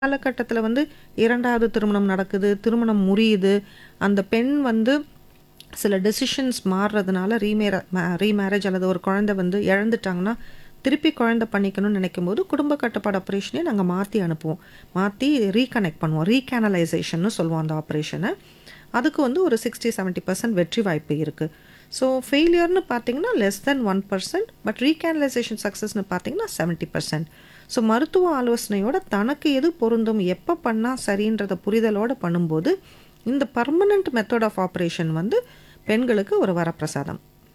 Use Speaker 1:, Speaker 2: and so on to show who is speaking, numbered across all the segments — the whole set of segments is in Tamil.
Speaker 1: காலகட்டத்தில வந்து 2வது திருமணம் நடக்குது, திருமணம் முறியுது. அந்த பெண் வந்து சில டெசிஷன்ஸ் மாறுறதுனால ரீமேர ம ரீமேரேஜ் அல்லது ஒரு குழந்தை வந்து இழந்துட்டாங்கன்னா, திருப்பி குழந்தை பண்ணிக்கணும்னு நினைக்கும்போது, குடும்ப கட்டுப்பாடு ஆப்பரேஷனே நாங்க மாத்தி அனுப்புவோம். மாத்தி ரீகனெக்ட் பண்ணுவோம். ரீகேனலைசேஷன்னு சொல்லுவோம் அந்த ஆப்பரேஷன. அதுக்கு வந்து ஒரு 60, 70% வெற்றி வாய்ப்பு இருக்கு. ஸோ ஃபெயிலியர்ன்னு பார்த்தீங்கன்னா, லெஸ் தென் 1% பட் ரீகேனலைசேஷன் சக்சஸ்ன்னு பார்த்தீங்கன்னா 70%. ஸோ மருத்துவ ஆலோசனையோட தனக்கு எது பொருந்தும், எப்ப பண்ணா சரின்றத புரிதலோட பண்ணும்போது, இந்த பெர்மனன்ட் மெத்தட் ஆஃப் ஆப்பரேஷன் வந்து பெண்களுக்கு ஒரு வரப்பிரசாதம்.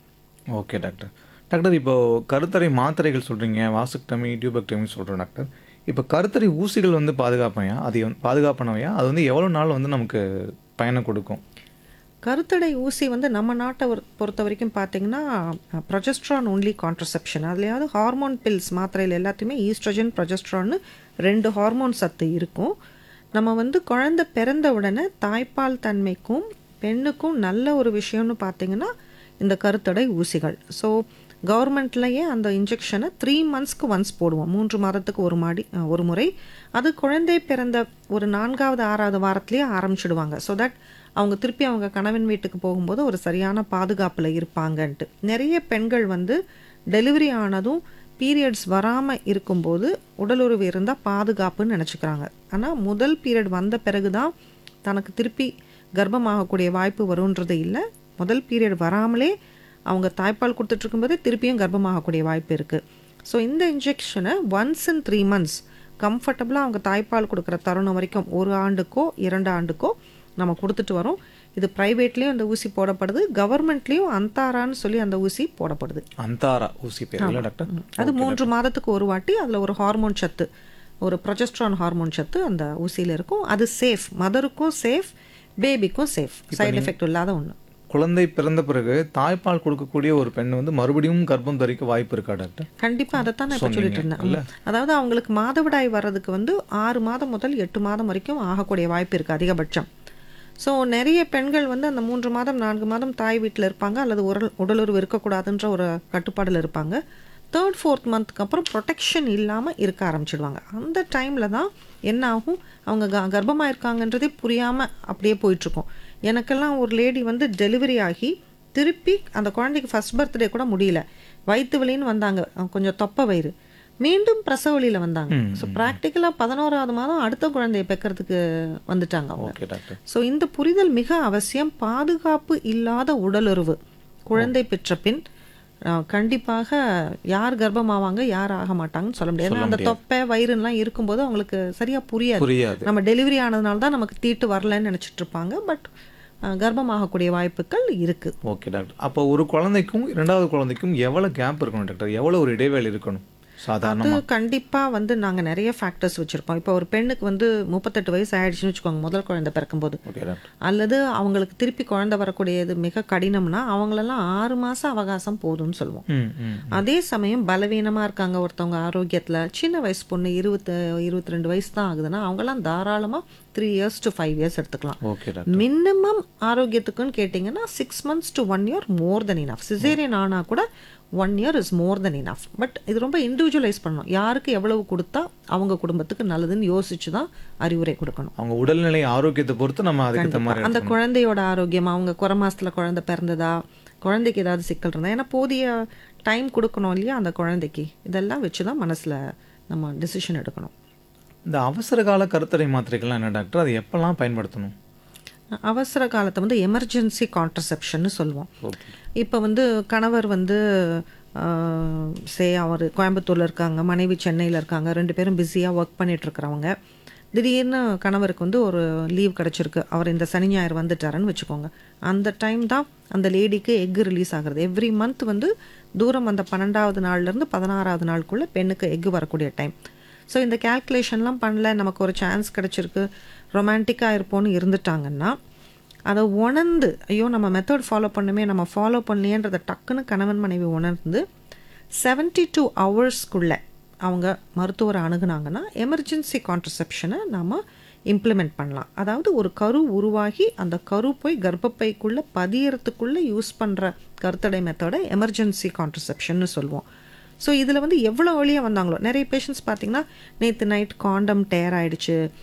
Speaker 2: Okay doctor. டாக்டர் இப்போ கருத்தடை மாத்திரைகள் சொல்றீங்க, வாசக்டமி, டியூபெக்டமி சொல்றோம் டாக்டர். இப்போ கருத்தடை ஊசிகள் வந்து பாதுகாப்பாயா? அது வந்து பாதுகாப்பானவையா? அது வந்து எவ்வளோ நாள் வந்து நமக்கு பயனை கொடுக்கும்?
Speaker 1: கருத்தடை ஊசி வந்து நம்ம நாட்ட ஒரு பொறுத்தவரைக்கும் பார்த்தீங்கன்னா, ப்ரொஜெஸ்ட்ரான் ஒன்லி கான்ட்ரசெப்ஷன். அதுலயாவது ஹார்மோன் பில்ஸ் மாத்திரையில எல்லாத்தையுமே ஈஸ்ட்ரோஜன், ப்ரொஜெஸ்ட்ரான்னு 2 ஹார்மோன் சத்து இருக்கும். நம்ம வந்து குழந்தை பிறந்த உடனே தாய்ப்பால் தன்மைக்கும், பெண்ணுக்கும் நல்ல ஒரு விஷயம்னு பார்த்தீங்கன்னா, இந்த கருத்தடை ஊசிகள். ஸோ கவர்மெண்ட்லயே அந்த இன்ஜெக்ஷன 3 மந்த்ஸ்க்கு ஒன்ஸ் போடுவோம். 3 மாதத்துக்கு ஒரு மாடி ஒரு முறை. அது குழந்தை பிறந்த ஒரு 4வது, 6வது வாரத்திலேயே ஆரம்பிச்சுடுவாங்க. ஸோ தட் அவங்க திருப்பி அவங்க கணவன் வீட்டுக்கு போகும்போது ஒரு சரியான பாதுகாப்புல இருப்பாங்கன்ட்டு. நெறைய பெண்கள் வந்து டெலிவரி ஆனதும் பீரியட்ஸ் வராம இருக்கும்போது, உடலுறவு இருந்தா பாதுகாப்புன்னு நெனச்சுக்கிறாங்க. ஆனா முதல் பீரியட் வந்த பிறகு தான் தனக்கு திருப்பி கர்ப்பமாகக்கூடிய வாய்ப்பு வரும்ன்றது இல்ல. முதல் பீரியட் வராமலே அவங்க தாய்ப்பால் குடுத்துட்டு இருக்கும்போதே திருப்பியும் கர்ப்பமாகக்கூடிய வாய்ப்பு இருக்கு. ஸோ இந்த இன்ஜெக்ஷன ஒன்ஸ் இன் 3 மந்த்ஸ் கம்ஃபர்டபுளா அவங்க தாய்ப்பால் குடுக்குற தருணம் வரைக்கும் 1 ஆண்டுக்கோ, 2 ஆண்டுக்கோ நம்ம குடுத்துட்டு வரோம். இது பிரைவேட்லயும் இந்த ஊசி போடப்படுது. கவர்மெண்ட்லயும் அந்தாரான்னு சொல்லி அந்த ஊசி போடப்படுது.
Speaker 2: அந்தாரா ஊசி பேர் இல்ல
Speaker 1: ஆமா.
Speaker 2: டாக்டர்?
Speaker 1: ம். அது 3 மாதத்துக்கு ஒரு வாட்டி அதுல ஒரு ஹார்மோன் சத்து, ஒரு ப்ரொஜெஸ்ட்ரான் ஹார்மோன் சத்து அந்த ஊசியில இருக்கும். அது சேஃப். மதருக்கும் சேஃப், பேபிக்கும் சேஃப்.
Speaker 2: இப்ப
Speaker 1: சைடு
Speaker 2: நீங்க
Speaker 1: எஃபெக்ட் இல்லாத ஒண்ணு.
Speaker 2: குழந்தை பிறந்த பிறகு தாய்ப்பால் கொடுக்கக்கூடிய ஒரு பெண் வந்து மறுபடியும் கர்ப்பம் தரிக்க வாய்ப்பு இருக்கா டாக்டர்?
Speaker 1: கண்டிப்பா அதத்தான் நான் இப்ப சொல்லிட்டு
Speaker 2: சொன்னீங்க
Speaker 1: இருந்தேன்.
Speaker 2: இல்ல?
Speaker 1: ம். அதாவது அவங்களுக்கு மாதவிடாய் வர்றதுக்கு வந்து 6 மாதம் முதல் 8 மாதம் வரைக்கும் ஆகக்கூடிய வாய்ப்பு இருக்கு அதிகபட்சம். ஸோ நெறைய பெண்கள் வந்து அந்த 3 மாதம், 4 மாதம் தாய் வீட்ல இருப்பாங்க. அல்லது உரல் உடலுறவு இருக்கக்கூடாதுன்ற ஒரு கட்டுப்பாடுல இருப்பாங்க. 3, 4த் மந்த்க்கு அப்புறம் புரொடெக்ஷன் இல்லாம இருக்க ஆரம்பிச்சுடுவாங்க. அந்த டைம்ல தான் என்ன ஆகும், அவங்க க கர்ப்பமா இருக்காங்கன்றதே புரியாம அப்படியே போயிட்டுருக்கும். எனக்கெல்லாம் ஒரு லேடி வந்து டெலிவரி ஆகி, திருப்பி அந்த குழந்தைக்கு ஃபர்ஸ்ட் பர்த்டே கூட முடியல. வயித்து வலின்னு வந்தாங்க. கொஞ்சம் தொப்பை வயிறு. மீண்டும் பிரசவ வலியில வந்தாங்க.
Speaker 2: ம்,
Speaker 1: ஸோ
Speaker 2: ம், ம்.
Speaker 1: பிராக்டிகலா 11வது மாதம் அடுத்த குழந்தைய பெக்கறதுக்கு வந்துட்டாங்க அவங்க.
Speaker 2: Okay doctor.
Speaker 1: ஸோ இந்த புரிதல் மிக அவசியம். பாதுகாப்பு இல்லாத உடலுறவு. குழந்தை பெற்ற பின் அ கண்டிப்பாக யார் கர்ப்பமாவாங்க, யார் ஆக மாட்டாங்கன்னு சொல்ல முடியாது.
Speaker 2: சொல்ல
Speaker 1: ஏன்னா அந்த
Speaker 2: முடியாது.
Speaker 1: தொப்பை, வயிறுலாம் இருக்கும்போது அவங்களுக்கு சரியா புரியாது.
Speaker 2: புரியாது.
Speaker 1: நம்ம டெலிவரி ஆனதுனால தான் நமக்கு தீட்டு வரலன்னு நெனச்சிட்டு இருப்பாங்க. பட் அ கர்ப்பமாகக்கூடிய வாய்ப்புகள் இருக்கு.
Speaker 2: Okay doctor. அப்போ ஒரு குழந்தைக்கும் 2வது குழந்தைக்கும் எவ்வளோ கேப் இருக்கணும் டாக்டர்? எவ்வளோ ஒரு இடைவேளை இருக்கணும்?
Speaker 1: அது
Speaker 2: சாதாரணமா.
Speaker 1: கண்டிப்பா வந்து நாங்க நெறைய ஃபேக்டர்ஸ் வச்சிருப்போம். இப்போ ஒரு பெண்ணுக்கு வந்து 38 வயசு ஆயிடுச்சுன்னு வச்சுக்கோங்க, முதல் குழந்தை பிறக்கும்போது.
Speaker 2: Okay doctor.
Speaker 1: அல்லது அவங்களுக்கு திருப்பி குழந்தை வரக்கூடியது மிக கடினம்னா, அவங்களெல்லாம் 6 மாசம் அவகாசம் போதும்னு சொல்லுவோம்.
Speaker 2: ம், ம், ம்.
Speaker 1: அதே சமயம் பலவீனமா இருக்காங்க ஒருத்தவங்க ஆரோக்கியத்துல, சின்ன வயசு பொண்ணு 20, 22 வயசு தான் ஆகுதுன்னா, அவங்கலாம் தாராளமா 3 இயர்ஸ் டு 5 இயர்ஸ் எடுத்துக்கலாம்.
Speaker 2: Okay doctor.
Speaker 1: மினிமம் ஆரோக்கியத்துக்குன்னு கேட்டிங்கன்னா 6 months to 1 year more than enough. Caesarean ஆனா கூட 1 year is more than enough. But இது ரொம்ப இண்டிவிஜுவலைஸ் பண்ணணும். யாருக்கு எவ்வளவு குடுத்தா அவங்க குடும்பத்துக்கு நல்லதுன்னு யோசிச்சு தான் அறிவுரை குடுக்கணும்.
Speaker 2: அவங்க உடல்நிலை ஆரோக்கியத்தை பொறுத்து நம்ம அதுக்கேத்த
Speaker 1: கண்டிப்பா.
Speaker 2: மாதிரி
Speaker 1: அந்த
Speaker 2: எடுத்துக்கணும்.
Speaker 1: குழந்தையோட ஆரோக்கியம், அவங்க குறை மாசத்துல குழந்தை பிறந்ததா, குழந்தைக்கு ஏதாவது சிக்கல் இருந்தா, ஏன்னா போதிய டைம் குடுக்கணும் இல்லையா அந்த குழந்தைக்கு. இதெல்லாம் வச்சு தான் மனசுல நம்ம டிசிஷன் எடுக்கணும்.
Speaker 2: இந்த அவசர கால கருத்தடை மாத்திரைகள்லாம் என்ன டாக்டர்? அது எப்பலாம் பயன்படுத்தணும்?
Speaker 1: அவசர காலத்தை வந்து எமர்ஜென்சி கான்ட்ரசெப்ஷன்னு சொல்லுவோம்.
Speaker 2: ஓகே.
Speaker 1: இப்போ வந்து கணவர் வந்து சே அவர் கோயம்புத்தூர்ல இருக்காங்க, மனைவி சென்னையில இருக்காங்க. 2 பேரும் பிஸியா ஒர்க் பண்ணிட்டு இருக்கிறவங்க. திடீர்னு கணவருக்கு வந்து ஒரு லீவ் கிடைச்சிருக்கு. அவர் இந்த சனி, ஞாயிறு வந்துட்டாருன்னு வச்சுக்கோங்க. அந்த டைம் தான் அந்த லேடிக்கு எக் ரிலீஸ் ஆகுறது. எவ்ரி மந்த் வந்து தூரம் அந்த 12வது நாள்ல இருந்து 16வது நாளுக்குள்ள பெண்ணுக்கு எக் வரக்கூடிய டைம். ஸோ இந்த கால்குலேஷன்லாம் பண்ணல, நமக்கு ஒரு சான்ஸ் கிடைச்சிருக்கு, ரொமான்டிக்கா இருப்போம்னு இருந்துட்டாங்கன்னா, அத உணர்ந்து, ஐயோ நம்ம மெத்தட் ஃபாலோ பண்ணணுமே, நம்ம ஃபாலோ பண்ணலையேன்றத டக்குன்னு கணவன் மனைவி உணர்ந்து 72 ஹவர்ஸ்க்குள்ள அவங்க மருத்துவரை அணுகுனாங்கன்னா, எமர்ஜென்சி கான்ட்ரசெப்ஷன நாம இம்ப்ளிமெண்ட் பண்ணலாம். அதாவது ஒரு கரு உருவாகி, அந்த கரு போய் கர்ப்பப்பைக்குள்ள பதியறதுக்குள்ள யூஸ் பண்ற கருத்தடை மெத்தட எமர்ஜென்சி கான்ட்ரசெப்ஷன்னு சொல்லுவோம். ஸோ இதுல வந்து எவ்வளோ வழியா வந்தாங்களோ, நெறைய பேஷண்ட்ஸ் பார்த்தீங்கன்னா, நேத்து நைட் காண்டம் டேர் ஆயிடுச்சு.